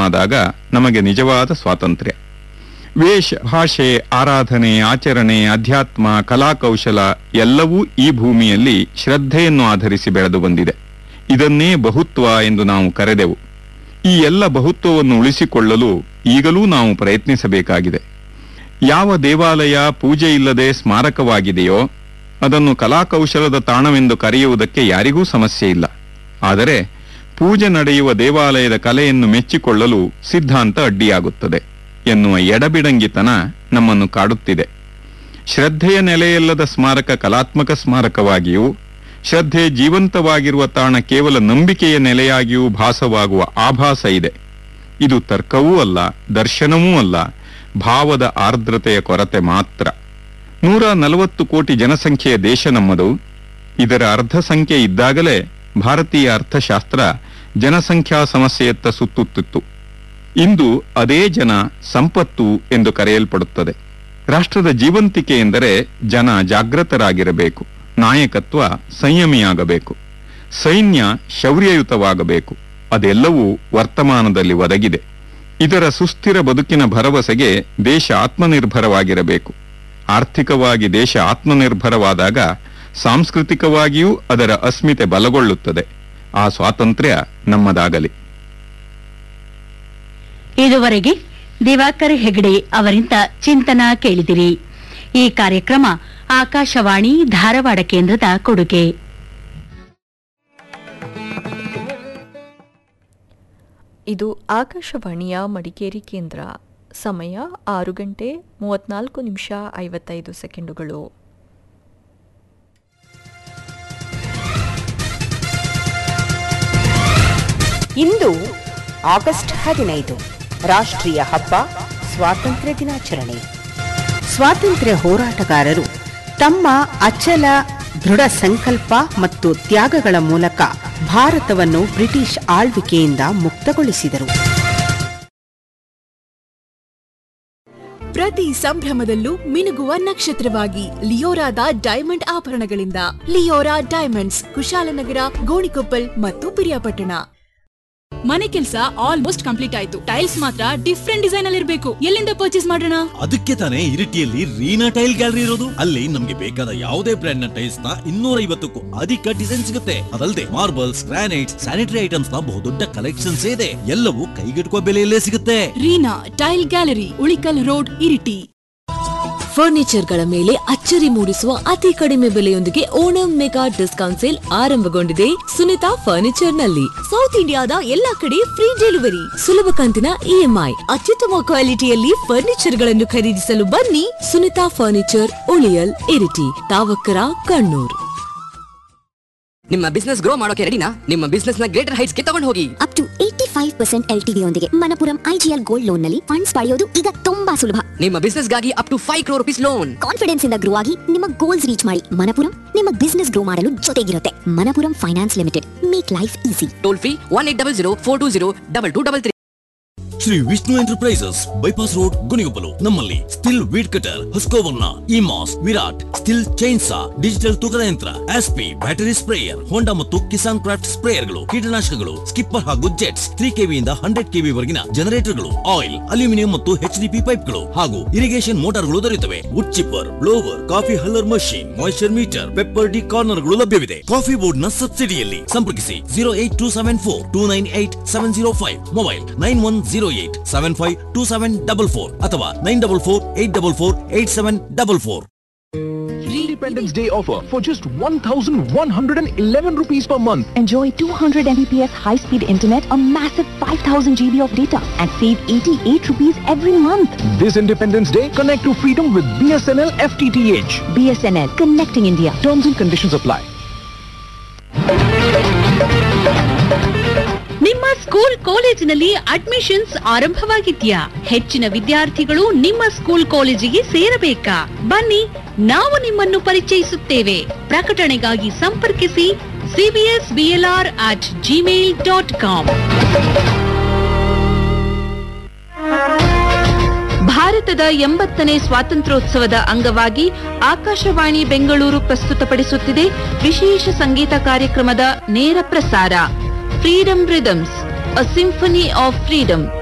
ಪೂರ್ಣವಾದಾಗ ನಮಗೆ ನಿಜವಾದ ಸ್ವಾತಂತ್ರ್ಯ ವೇಷ ಭಾಷೆ ಆರಾಧನೆ ಆಚರಣೆ ಅಧ್ಯಾತ್ಮ ಕಲಾಕೌಶಲ ಎಲ್ಲವೂ ಈ ಭೂಮಿಯಲ್ಲಿ ಶ್ರದ್ಧೆಯನ್ನು ಆಧರಿಸಿ ಬೆಳೆದು ಬಂದಿದೆ ಇದನ್ನೇ ಬಹುತ್ವ ಎಂದು ನಾವು ಕರೆದೆವು ಈ ಎಲ್ಲ ಬಹುತ್ವವನ್ನು ಉಳಿಸಿಕೊಳ್ಳಲು ಈಗಲೂ ನಾವು ಪ್ರಯತ್ನಿಸಬೇಕಾಗಿದೆ ಯಾವ ದೇವಾಲಯ ಪೂಜೆ ಇಲ್ಲದೆ ಸ್ಮಾರಕವಾಗಿದೆಯೋ ಅದನ್ನು ಕಲಾಕೌಶಲದ ತಾಣವೆಂದು ಕರೆಯುವುದಕ್ಕೆ ಯಾರಿಗೂ ಸಮಸ್ಯೆ ಇಲ್ಲ ಆದರೆ ಪೂಜೆ ನಡೆಯುವ ದೇವಾಲಯದ ಕಲೆಯನ್ನು ಮೆಚ್ಚಿಕೊಳ್ಳಲು ಸಿದ್ಧಾಂತ ಅಡ್ಡಿಯಾಗುತ್ತದೆ ಎನ್ನುವ ಎಡಬಿಡಂಗಿತನ ನಮ್ಮನ್ನು ಕಾಡುತ್ತಿದೆ ಶ್ರದ್ಧೆಯ ನೆಲೆಯಲ್ಲದ ಸ್ಮಾರಕ ಕಲಾತ್ಮಕ ಸ್ಮಾರಕವಾಗಿಯೂ ಶ್ರದ್ಧೆ ಜೀವಂತವಾಗಿರುವ ತಾಣ ಕೇವಲ ನಂಬಿಕೆಯ ನೆಲೆಯಾಗಿಯೂ ಭಾಸವಾಗುವ ಆಭಾಸ ಇದೆ ಇದು ತರ್ಕವೂ ಅಲ್ಲ ದರ್ಶನವೂ ಅಲ್ಲ ಭಾವದ ಆರ್ದ್ರತೆಯ ಕೊರತೆ ಮಾತ್ರ ನೂರ ನಲವತ್ತು ಕೋಟಿ ಜನಸಂಖ್ಯೆಯ ದೇಶ ನಮ್ಮದು ಇದರ ಅರ್ಧ ಸಂಖ್ಯೆ ಇದ್ದಾಗಲೇ ಭಾರತೀಯ ಅರ್ಥಶಾಸ್ತ್ರ ಜನಸಂಖ್ಯಾ ಸಮಸ್ಯೆಯತ್ತ ಸುತ್ತುತ್ತಿತ್ತು ಇಂದು ಅದೇ ಜನ ಸಂಪತ್ತು ಎಂದು ಕರೆಯಲ್ಪಡುತ್ತದೆ ರಾಷ್ಟ್ರದ ಜೀವಂತಿಕೆ ಎಂದರೆ ಜನ ಜಾಗೃತರಾಗಿರಬೇಕು ನಾಯಕತ್ವ ಸಂಯಮಿಯಾಗಬೇಕು ಸೈನ್ಯ ಶೌರ್ಯಯುತವಾಗಬೇಕು ಅದೆಲ್ಲವೂ ವರ್ತಮಾನದಲ್ಲಿ ಒದಗಿದೆ ಇದರ ಸುಸ್ಥಿರ ಬದುಕಿನ ಭರವಸೆಗೆ ದೇಶ ಆತ್ಮನಿರ್ಭರವಾಗಿರಬೇಕು ಆರ್ಥಿಕವಾಗಿ ದೇಶ ಆತ್ಮನಿರ್ಭರವಾದಾಗ ಸಾಂಸ್ಕೃತಿಕವಾಗಿಯೂ ಅದರ ಅಸ್ಮಿತೆ ಬಲಗೊಳ್ಳುತ್ತದೆ ಆ ಸ್ವಾತಂತ್ರ್ಯ ನಮ್ಮದಾಗಲಿ ಇದುವರೆಗೆ ದಿವಾಕರ್ ಹೆಗಡೆ ಅವರಿಂದ ಚಿಂತನ ಕೇಳಿದಿರಿ ಈ ಕಾರ್ಯಕ್ರಮ ಆಕಾಶವಾಣಿ ಧಾರವಾಡ ಕೇಂದ್ರದ ಕೊಡುಗೆ ಇದು ಆಕಾಶವಾಣಿಯ ಮಡಿಕೇರಿ ಕೇಂದ್ರ ಸಮಯ ಆರು ಗಂಟೆ ಮೂವತ್ನಾಲ್ಕು ನಿಮಿಷ ಐವತ್ತೈದು ಸೆಕೆಂಡುಗಳು ಇಂದು ಆಗಸ್ಟ್ ಹದಿನೈದು ರಾಷ್ಟ್ರೀಯ ಹಬ್ಬ ಸ್ವಾತಂತ್ರ್ಯ ದಿನಾಚರಣೆ ಸ್ವಾತಂತ್ರ್ಯ ಹೋರಾಟಗಾರರು ತಮ್ಮ ಅಚಲ ದೃಢ ಸಂಕಲ್ಪ ಮತ್ತು ತ್ಯಾಗಗಳ ಮೂಲಕ ಭಾರತವನ್ನು ಬ್ರಿಟಿಷ್ ಆಳ್ವಿಕೆಯಿಂದ ಮುಕ್ತಗೊಳಿಸಿದರು ಪ್ರತಿ ಸಂಭ್ರಮದಲ್ಲೂ ಮಿನುಗುವ ನಕ್ಷತ್ರವಾಗಿ ಲಿಯೋರಾದ ಡೈಮಂಡ್ ಆಭರಣಗಳಿಂದ ಲಿಯೋರಾ ಡೈಮಂಡ್ಸ್ ಕುಶಾಲನಗರ ಗೋಣಿಕೊಪ್ಪಲ್ ಮತ್ತು ಪಿರಿಯಾಪಟ್ಟಣ ಮನೆ ಕೆಲಸ ಆಲ್ಮೋಸ್ಟ್ ಕಂಪ್ಲೀಟ್ ಆಯ್ತು ಟೈಲ್ಸ್ ಮಾತ್ರ ಡಿಫ್ರೆಂಟ್ ಡಿಸೈನ್ ಅಲ್ಲಿ ಇರಬೇಕು ಎಲ್ಲಿಂದ ಪರ್ಚೇಸ್ ಮಾಡೋಣ ಅದಕ್ಕೆ ತಾನೇ ಇರಿಟಿಯಲ್ಲಿ ರೀನಾ ಟೈಲ್ ಗ್ಯಾಲರಿ ಇರೋದು ಅಲ್ಲಿ ನಮ್ಗೆ ಬೇಕಾದ ಯಾವುದೇ ಬ್ರ್ಯಾಂಡ್ ನ ಟೈಲ್ಸ್ ನ ಇನ್ನೂರ ಐವತ್ತಕ್ಕೂ ಅಧಿಕ ಡಿಸೈನ್ ಸಿಗುತ್ತೆ ಅದಲ್ಲದೆ ಮಾರ್ಬಲ್ಸ್ ಗ್ರಾನೈಟ್ ಸ್ಯಾನಿಟರಿ ಐಟಮ್ಸ್ ನ ಬಹುದೊಡ್ಡ ಕಲೆಕ್ಷನ್ಸ್ ಇದೆ ಎಲ್ಲವೂ ಕೈಗೆಟುಕುವ ಬೆಲೆಯಲ್ಲೇ ಸಿಗುತ್ತೆ Reena tile gallery Ulikal road Iritty ಫರ್ನಿಚರ್ಗಳ ಮೇಲೆ ಅಚ್ಚರಿ ಮೂಡಿಸುವ ಅತಿ ಕಡಿಮೆ ಬೆಲೆಯೊಂದಿಗೆ ಓಣಂ ಮೆಗಾ ಡಿಸ್ಕೌಂಟ್ ಸೇಲ್ ಆರಂಭಗೊಂಡಿದೆ ಸುನಿತಾ ಫರ್ನಿಚರ್ ನಲ್ಲಿ ಸೌತ್ ಇಂಡಿಯಾದ ಎಲ್ಲಾ ಕಡೆ ಫ್ರೀ ಡೆಲಿವರಿ ಸುಲಭ ಕಂತಿನ ಇಎಂಐ ಅತ್ಯುತ್ತಮ ಕ್ವಾಲಿಟಿಯಲ್ಲಿ ಫರ್ನಿಚರ್ ಗಳನ್ನು ಖರೀದಿಸಲು ಬನ್ನಿ ಸುನಿತಾ ಫರ್ನಿಚರ್ ಉಳಿಯಲ್ ಇರಿಟಿ ತಾವಕ್ಕರ ಕಣ್ಣೂರ್ ನಿಮ್ಮ ಬಿಸ್ನೆಸ್ ಗ್ರೋ ಮಾಡೋಕೆ ರೆಡಿನಾ ನಿಮ್ಮ ಬಿಸ್ನೆಸ್ ನ ಗ್ರೇಟರ್ ಹೈಟ್ಸ್ ಗೆ ತಗೊಂಡು ಹೋಗಿ up to eighty five percent L T ಯೊಂದಿಗೆ ಮನಪುರಂ ಐಜಿಎಲ್ ಗೋಲ್ಡ್ ಲೋನ್ ನಲ್ಲಿ ಫಂಡ್ಸ್ ಪಡೆಯೋದು ಈಗ ತುಂಬಾ ಸುಲಭ ನಿಮ್ಮ ಬಿಸ್ನೆಸ್ ಗಾಗಿ up to five crore rupees loan confidence ಇಂದ ಗ್ರೋ ಆಗಿ ನಿಮ್ಮ ಗೋಲ್ಸ್ ರೀಚ್ ಮಾಡಿ ಮನಪುರಂ ನಿಮ್ಮ ಬಿಸ್ನೆಸ್ ಗ್ರೋ ಮಾಡಲು ಜೊತೆಗಿರುತ್ತೆ Manappuram finance limited make life easy toll free one eight double zero four two zero double two double three Shri Vishnu enterprises bypass road Gonikoppal ನಮ್ಮಲ್ಲಿ Stihl weed cutter Husqvarna ಇಮಾಸ್ Virat Stihl chainsaw digital ತೂಕದ ಯಂತ್ರ ಆಸ್ಪಿ battery sprayer ಹೋಂಡಾ ಮತ್ತು Kisan craft ಸ್ಪ್ರೇಯರ್ಗಳು ಕೀಟನಾಶಕಗಳು skipper ಹಾಗೂ jets three ಕೆವಿಯಿಂದ hundred KV ವರೆಗಿನ ಜನರೇಟರ್ಗಳು ಆಯಿಲ್ ಅಲ್ಯೂಮಿನಿಯಂ ಮತ್ತು ಎಚ್ ಡಿ ಪಿ ಪೈಪ್ಗಳು ಹಾಗೂ ಇರಿಗೇಷನ್ ಮೋಟಾರ್ಗಳು ದೊರೆಯುತ್ತವೆ wood chipper blower coffee huller machine moisture meter pepper ಡಿ ಕಾರ್ನರ್ಗಳು ಲಭ್ಯವಿದೆ ಕಾಫಿ ಬೋರ್ಡ್ ನ ಸಬ್ಸಿಡಿಯಲ್ಲಿ ಸಂಪರ್ಕಿಸಿ zero eight two seven four two nine eight seven zero five mobile nine one zero eight seven five two seven double four ಅಥವಾ nine double four eight double four eight seven double four Independence Day offer for just 1,111 rupees per month. Enjoy 200 Mbps high-speed internet, a massive 5,000 GB of data, and save 88 rupees every month. This Independence Day, connect to freedom with BSNL FTTH. BSNL, connecting India. Terms and conditions apply. ನಿಮ್ಮ school ಕಾಲೇಜಿನಲ್ಲಿ admissions ಆರಂಭವಾಗಿದ್ಯಾ ಹೆಚ್ಚಿನ ವಿದ್ಯಾರ್ಥಿಗಳು ನಿಮ್ಮ school ಕಾಲೇಜಿಗೆ ಸೇರಬೇಕಾ ಬನ್ನಿ ನಾವು ನಿಮ್ಮನ್ನು ಪರಿಚಯಿಸುತ್ತೇವೆ ಪ್ರಕಟಣೆಗಾಗಿ ಸಂಪರ್ಕಿಸಿ CBS BLR at Gmail dot com ಭಾರತದ ಎಂಬತ್ತನೇ ಸ್ವಾತಂತ್ರ್ಯೋತ್ಸವದ ಅಂಗವಾಗಿ ಆಕಾಶವಾಣಿ ಬೆಂಗಳೂರು ಪ್ರಸ್ತುತಪಡಿಸುತ್ತಿದೆ ವಿಶೇಷ ಸಂಗೀತ ಕಾರ್ಯಕ್ರಮದ ನೇರ ಪ್ರಸಾರ freedom rhythms a symphony of freedom